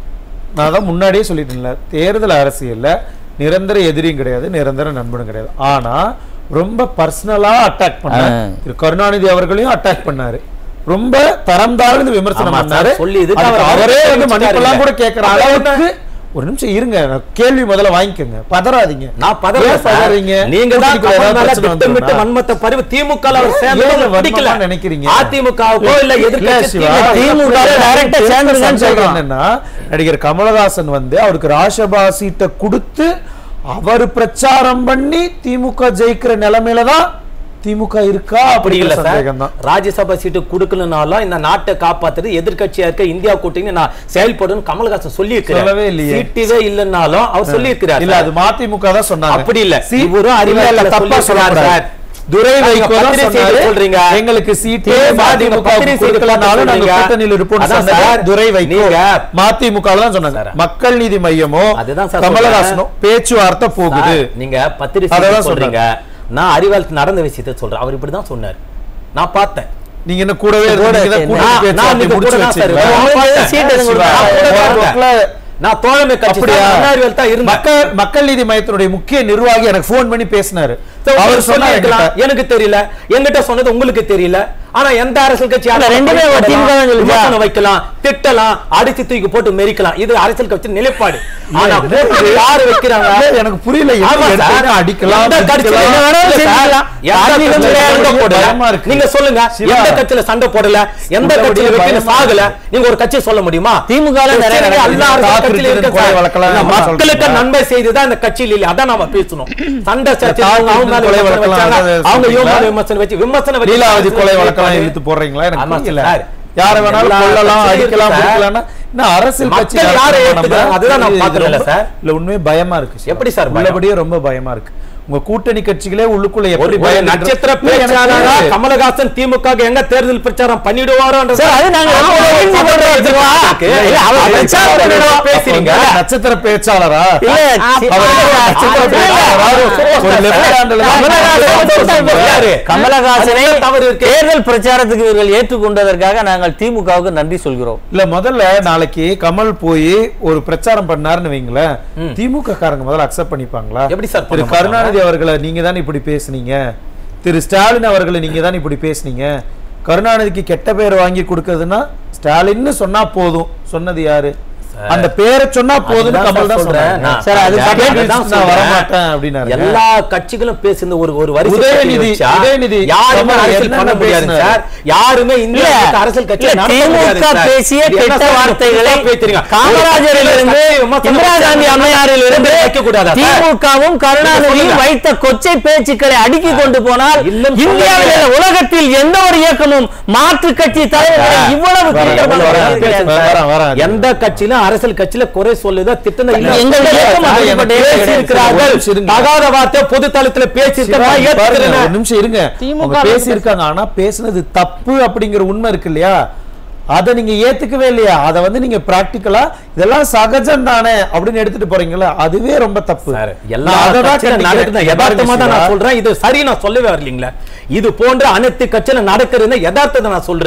[SPEAKER 1] நான் தான் முன்னாடியே சொல்லிட்டேன்ல தேர்தல் அரசியல்ல நிரந்தர எதிரியும் கிடையாது நிரந்தர நண்பனும் கிடையாது ஆனா ரொம்ப பர்சனலா அட்டாக் பண்ண
[SPEAKER 4] ஆ.
[SPEAKER 1] திரு கருணாநிதி அவர்களையும் அட்டாக் பண்ணாரு ரொம்ப தரம் தாழ்ந்து விமர்சனம்
[SPEAKER 2] ஆமா சார்,
[SPEAKER 1] பண்ணாரு
[SPEAKER 2] சொல்லி இதுக்கு
[SPEAKER 1] அதுக்கு
[SPEAKER 2] அவர்
[SPEAKER 1] அவரே வந்து
[SPEAKER 2] தெரிவிச்சுட்டாரு
[SPEAKER 1] மன்னிப்பெல்லாம் கூட
[SPEAKER 2] இல்ல.
[SPEAKER 1] கேட்கிற
[SPEAKER 2] அவர்
[SPEAKER 1] அளவுக்கு ஒரு நிமிஷம் இருங்க நான் கேள்வி முதல்ல வாங்கிக்கோங்க பதறாதீங்க
[SPEAKER 2] நான் பதறல
[SPEAKER 1] ஏன்
[SPEAKER 2] சார்.
[SPEAKER 1] பதறீங்க
[SPEAKER 2] நீங்க தான்
[SPEAKER 1] கூட்டணிக்குள்ள
[SPEAKER 2] கமல்
[SPEAKER 1] ஏதாவது
[SPEAKER 2] மேல
[SPEAKER 1] பிரச்சனை
[SPEAKER 2] திட்டமிட்டு
[SPEAKER 1] வந்துருமா?
[SPEAKER 2] வன்மத்தை பரவி திமுக ல அவர்
[SPEAKER 1] ஏன்
[SPEAKER 2] சேர்ந்தது
[SPEAKER 1] வன்மமா
[SPEAKER 2] பிடிக்கல
[SPEAKER 1] நினைக்கிறீங்க?
[SPEAKER 2] அதிமுகவுக்கோ இல்ல
[SPEAKER 1] இல்ல
[SPEAKER 2] எதிர்க்கட்சி
[SPEAKER 1] சிவா,
[SPEAKER 4] திமுக
[SPEAKER 1] இல்ல,
[SPEAKER 4] direct ஆ
[SPEAKER 1] எனக்கு
[SPEAKER 4] சேர்ந்துருங்கன்னு
[SPEAKER 1] சந்தேகம்
[SPEAKER 4] சொல்றான்.
[SPEAKER 1] என்னன்னா நடிகர் கமலஹாசன் வந்து அவருக்கு ராஜபா சீட்டை கொடுத்து அவர் பிரச்சாரம் பண்ணி திமுக ஜெயிக்கிற நிலைமையில தான் திமுக இருக்கா
[SPEAKER 2] அப்படி இல்ல
[SPEAKER 1] அப்படிங்கிற
[SPEAKER 2] சார்
[SPEAKER 1] சந்தேகம் தான்
[SPEAKER 2] ராஜ்யசபா சீட்டு கொடுக்கலனாலும் இந்த நாட்டை காப்பாத்துறது எதிர்க்கட்சியா இருக்க இந்தியா கூட்டணி நான் செயல்படும் கமல்ஹாசன் சொல்லி
[SPEAKER 1] சொல்லவே இல்லையே.
[SPEAKER 2] சீட்டுவே இல்லைன்னாலும் அவர் சொல்லி இருக்கிறார்
[SPEAKER 1] இல்ல அது மதிமுக தான் சொன்னாங்க
[SPEAKER 2] அப்படி இல்ல.
[SPEAKER 1] சீ-
[SPEAKER 2] இவரும் அறிவாளி
[SPEAKER 1] இல்ல,
[SPEAKER 2] இல்ல,
[SPEAKER 1] தப்பா
[SPEAKER 2] சொல்லி
[SPEAKER 1] சொல்லக்கூடாது.
[SPEAKER 2] இருக்கிறார் சார்.
[SPEAKER 1] துரை
[SPEAKER 2] நீங்க
[SPEAKER 1] வைகோ தான்
[SPEAKER 2] பத்திரிகை செய்தி
[SPEAKER 1] சொன்னாரு,
[SPEAKER 2] சொல்றீங்க.
[SPEAKER 1] எங்களுக்கு சீட்டே
[SPEAKER 2] நீங்க
[SPEAKER 1] மதிமுக
[SPEAKER 2] பத்திரிகை செய்தி
[SPEAKER 1] கொடுக்கலனாலும் நாங்க
[SPEAKER 2] சொல்றீங்க.
[SPEAKER 1] கூட்டணியில் இருப்போம்
[SPEAKER 2] அதான்
[SPEAKER 1] சொன்னது
[SPEAKER 2] சார்,
[SPEAKER 1] துரை வைகோ
[SPEAKER 2] நீங்க-
[SPEAKER 1] மதிமுக தான் சொன்னாங்க
[SPEAKER 2] சார்.
[SPEAKER 1] மக்கள் நீதி மையமோ
[SPEAKER 2] அதுதான் சார்
[SPEAKER 1] கமலஹாசனும் பேச்சுவார்த்தை போகுது
[SPEAKER 2] சார், நீங்க பத்திரிகை
[SPEAKER 1] அததான்
[SPEAKER 2] செய்தி சொல்றீங்க நான் அறிவாளத்து நடந்த விஷயத்தை சொல்றேன் அவர் இப்படிதான் சொன்னார் நான் பார்த்தேன்
[SPEAKER 1] நீங்க என்ன கூடவே இருந்து நீங்க தான் கூட்டணி
[SPEAKER 2] நான்- நான்
[SPEAKER 1] பேச்சுவார்த்தை
[SPEAKER 2] நீங்க
[SPEAKER 1] முடிச்சு
[SPEAKER 2] கூட தான் சார்
[SPEAKER 1] வச்சீங்களா?
[SPEAKER 2] இருக்கேன்.
[SPEAKER 4] உங்களுக்கு
[SPEAKER 2] பார்த்தேன்.
[SPEAKER 4] சீட் எதுவும்
[SPEAKER 1] சிவா,
[SPEAKER 2] நான் கூட தான்
[SPEAKER 1] ஒரு
[SPEAKER 2] இருக்கேன்.
[SPEAKER 1] பக்கத்துல
[SPEAKER 2] நான் தோழமை கட்சி
[SPEAKER 1] அப்படியா?
[SPEAKER 2] தான் அறிவாளி தான் இருந்தேன்
[SPEAKER 1] மக்கள் மக்கள் நீதி மையத்தினுடைய முக்கிய நிர்வாகி எனக்கு ஃபோன் பண்ணி பேசினாரு
[SPEAKER 2] அவர்
[SPEAKER 1] அவர் சொன்னாரு
[SPEAKER 2] சொல்லிருக்கலாம் எனக்கு தெரியல என்கிட்ட சொன்னது உங்களுக்கு தெரியல ஆனா எந்த அரசியல் கட்சி
[SPEAKER 4] இல்ல, ரெண்டுமே ஒரு திமுக தான் சொல்லுச்சா?
[SPEAKER 2] விமர்சனம் வைக்கலாம் திட்டலாம் அடிச்சு தூக்கி போட்டு மெரிக்கலாம் இது அரசியல் கட்சி நிலைப்பாடு ஆனா
[SPEAKER 1] இல்ல,
[SPEAKER 2] கூட்டணி யாரு வைக்கிறாங்க
[SPEAKER 1] இல்ல, எனக்கு புரியல
[SPEAKER 2] ஆமா
[SPEAKER 1] எப்படி
[SPEAKER 2] சார்.
[SPEAKER 1] எடுத்தீங்க? அடிக்கலாம்
[SPEAKER 2] எந்த கட்சியில
[SPEAKER 1] பிடிக்கலாம்.
[SPEAKER 2] என்ன வேணாலும்
[SPEAKER 1] இல்ல சார்,
[SPEAKER 2] செஞ்சுக்கலாம். எந்த
[SPEAKER 1] தார்மீகம்
[SPEAKER 2] கட்சியில
[SPEAKER 1] கிடையாது.
[SPEAKER 2] சண்டை போடல.
[SPEAKER 1] பயமா இருக்கு.
[SPEAKER 2] நீங்க சொல்லுங்க
[SPEAKER 1] சிவா.
[SPEAKER 2] எந்த கட்சியில சண்டை போடல எந்த
[SPEAKER 1] உள்ளபடியே
[SPEAKER 2] கட்சியில வைக்கணும்
[SPEAKER 1] பயமா
[SPEAKER 2] சாகல நீங்க ஒரு கட்சியை சொல்ல முடியுமா
[SPEAKER 4] திமுக ல நிறைய
[SPEAKER 2] சரிங்க,
[SPEAKER 4] நடக்குது.
[SPEAKER 2] எல்லா அரசியல்
[SPEAKER 1] தாக்கு
[SPEAKER 2] கட்சியிலும்
[SPEAKER 1] இருக்குது,
[SPEAKER 2] இருக்க
[SPEAKER 1] கொலை
[SPEAKER 2] சார்.
[SPEAKER 1] வழக்கலாம்
[SPEAKER 2] இந்த
[SPEAKER 1] எல்லாம்
[SPEAKER 2] மக்களுக்கு
[SPEAKER 1] சொல்றீங்க.
[SPEAKER 2] நன்மை செய்துதான் இந்த கட்சியில் இல்ல அதான் நாம பேசணும் சண்டை சர்ச்சை
[SPEAKER 1] தாக்கு
[SPEAKER 2] அவங்க மேல
[SPEAKER 1] கொலை
[SPEAKER 2] விமர்சனம்
[SPEAKER 1] வழக்கலாம்,
[SPEAKER 2] வச்சாங்க.
[SPEAKER 1] அதை
[SPEAKER 2] அவங்க இவங்க மேல
[SPEAKER 1] சொல்றீங்களா?
[SPEAKER 2] விமர்சனம் வச்சு விமர்சனம் வச்சு
[SPEAKER 1] லீலாவதி கொலை வழக்கெல்லாம்
[SPEAKER 2] நிலைப்பாடு.
[SPEAKER 1] இழுத்து போடுறீங்களா எனக்கு
[SPEAKER 2] ஆமா
[SPEAKER 1] புரியல
[SPEAKER 2] சார்.
[SPEAKER 1] யார வேணாலும்
[SPEAKER 2] எல்லா
[SPEAKER 1] கொல்லலாம்
[SPEAKER 2] கட்சியிலும்
[SPEAKER 1] அடிக்கலாம்
[SPEAKER 2] இருக்கு சார்.
[SPEAKER 1] பிடிக்கலாம்னா இன்னும் அரசியல்
[SPEAKER 2] மக்கள்
[SPEAKER 1] கட்சி
[SPEAKER 2] யாரை
[SPEAKER 1] நடத்துறோம்
[SPEAKER 2] ஏத்துக்கிறாங்க?
[SPEAKER 1] நம்ம.
[SPEAKER 2] அதுதான் நான்
[SPEAKER 1] இது
[SPEAKER 2] பார்க்கறேன்ல
[SPEAKER 1] ரொம்ப-
[SPEAKER 2] சார்.
[SPEAKER 1] இல்ல உண்மையே பயமா இருக்கு சார்.
[SPEAKER 2] எப்படி சார் பயம்?
[SPEAKER 1] உள்ளபடியே ரொம்ப பயமா இருக்கு உங்க கூட்டணி கட்சிகளே உள்ளுக்குள்ள
[SPEAKER 2] ஒரு
[SPEAKER 1] எப்படி
[SPEAKER 2] ஒரு
[SPEAKER 1] பயம்
[SPEAKER 2] நட்சத்திர
[SPEAKER 1] இல்ல, எனக்கு
[SPEAKER 2] பேச்சாளரா
[SPEAKER 1] புரியுது.
[SPEAKER 2] கமலஹாசன் திமுக எங்க தேர்தல் பிரச்சாரம் பண்ணிடுவாரோ
[SPEAKER 4] சார், அது நாங்க ரொம்ப ஒழுங்கு பண்றோம் வச்சுக்கோங்க. இல்ல, அவர் பிரச்சாரம் பண்ணிடுவோம்.
[SPEAKER 2] பேசுறீங்க
[SPEAKER 1] அப்ப நட்சத்திர பேச்சாளரா
[SPEAKER 4] இல்ல,
[SPEAKER 1] அவர் நட்சத்திர பேச்சாளரா? ஒரு left hand ல தான்
[SPEAKER 4] கமலஹாசன்
[SPEAKER 2] யாரு?
[SPEAKER 4] கமலஹாசனை
[SPEAKER 2] அதுல தவறு இருக்கு.
[SPEAKER 4] தேர்தல் பிரச்சாரத்துக்கு இவர்கள் ஏற்றுக்கொண்டதற்காக நாங்கள் திமுகவுக்கு நன்றி சொல்கிறோம்
[SPEAKER 1] இல்ல முதல்ல நாளைக்கு கமல் போய் ஒரு பிரச்சாரம் பண்ணாருன்னு வைங்களேன் திமுக காரங்க முதல்ல அக்செப்ட் பண்ணிப்பாங்களா
[SPEAKER 2] எப்படி சார்
[SPEAKER 1] திரு
[SPEAKER 2] பண்ண
[SPEAKER 1] கருணாநிதி அவர்களை நீங்க தான் இப்படி பேசுனீங்க திரு ஸ்டாலின் அவர்களை நீங்க தான் இப்படி பேசுனீங்க கருணாநிதிக்கு கெட்ட பேர் வாங்கி கொடுக்கறதுன்னா ஸ்டாலின்னு சொன்னா போதும் சொன்னது யாரு அந்த பேரை சொன்னா போதும்னு
[SPEAKER 2] அதுதான்
[SPEAKER 1] கமல் தான்
[SPEAKER 2] சார் சொல்றேன்.
[SPEAKER 1] சொல்றேன்
[SPEAKER 2] நான்
[SPEAKER 4] சார், அது
[SPEAKER 2] அதுதான்
[SPEAKER 1] அதுதான்
[SPEAKER 2] சொல்றேன்.
[SPEAKER 1] நான் வரமாட்டேன் அப்படின்னாரு.
[SPEAKER 2] எல்லா கட்சிகளும் பேசுன ஒரு ஒரு வரிசை
[SPEAKER 1] உதயநிதி,
[SPEAKER 2] பட்டியல் வச்சா
[SPEAKER 1] உதயநிதி,
[SPEAKER 2] யாருமே
[SPEAKER 1] கமல்
[SPEAKER 2] அரசியல்
[SPEAKER 1] என்னென்ன
[SPEAKER 2] பண்ண முடியாது
[SPEAKER 1] பேசினாரு?
[SPEAKER 2] சார் யாருமே இந்த
[SPEAKER 4] இல்ல,
[SPEAKER 2] அரசியல் கட்சி
[SPEAKER 4] இல்ல, திமுக பேசிய கெட்ட வார்த்தைகளை காமராஜரிலிருந்து இந்திரா காந்தி அம்மையாரில் இருந்து திமுகவும் கருணாநிதியும் வைத்த கொச்சை பேச்சுக்களை அடுக்கி கொண்டு போனால்
[SPEAKER 2] இல்லைன்னு
[SPEAKER 4] இந்தியாவில்
[SPEAKER 2] சொல்லல.
[SPEAKER 4] இல்ல, உலகத்தில் எந்த ஒரு இயக்கமும் மாற்று கட்சி தலைவர்களை இவ்வளவு
[SPEAKER 1] வரேன்,
[SPEAKER 4] குற்றமாக
[SPEAKER 1] வரேன்,
[SPEAKER 4] பேசுகிறது
[SPEAKER 1] வரேன்,
[SPEAKER 4] கிடையாது.
[SPEAKER 1] வரேன், வரேன்.
[SPEAKER 2] எந்த கட்சியிலும் அரசியல் கட்சியில குறை சொல்லுதா திட்டம் இல்ல
[SPEAKER 4] எங்கள் இயக்கம்
[SPEAKER 2] சார்,
[SPEAKER 4] அப்படிப்பட்ட
[SPEAKER 2] எனக்கு
[SPEAKER 4] இயக்கம்
[SPEAKER 2] பேசியிருக்கிறார்கள்
[SPEAKER 1] ஒரு நிமிஷம் இருங்க.
[SPEAKER 2] தகாத வார்த்தை பொது தளத்துல
[SPEAKER 1] சிவா,
[SPEAKER 2] பேசியிருக்கிறதா
[SPEAKER 1] பாருங்க,
[SPEAKER 2] ஏத்துக்கிறேன்
[SPEAKER 1] ஒரு நிமிஷம் இருங்க
[SPEAKER 4] திமுக
[SPEAKER 1] அவங்க பேசியிருக்காங்க ஆனா பேசுனது தப்பு அப்படிங்கிற உண்மை இருக்கு இல்லையா அதை நீங்க ஏத்துக்கவே இல்லையா அதை வந்து நீங்க பிராக்டிக்கலா இதெல்லாம் சகஜம் தானே அப்படின்னு எடுத்துட்டு போறீங்களா அதுவே ரொம்ப தப்பு
[SPEAKER 2] சார், எல்லா
[SPEAKER 1] நான் அதை தான்
[SPEAKER 2] கட்சியிலும்
[SPEAKER 1] கண்டிக்கிறேன்.
[SPEAKER 2] நடக்குது. யதார்த்தமா தான் நான்
[SPEAKER 1] சிவா.
[SPEAKER 2] சொல்றேன் இது சரி நான் சொல்லவே வரலீங்களா இது போன்ற அனைத்து கட்சியில நடக்கிறது யதார்த்தத்தை நான் சொல்றேன்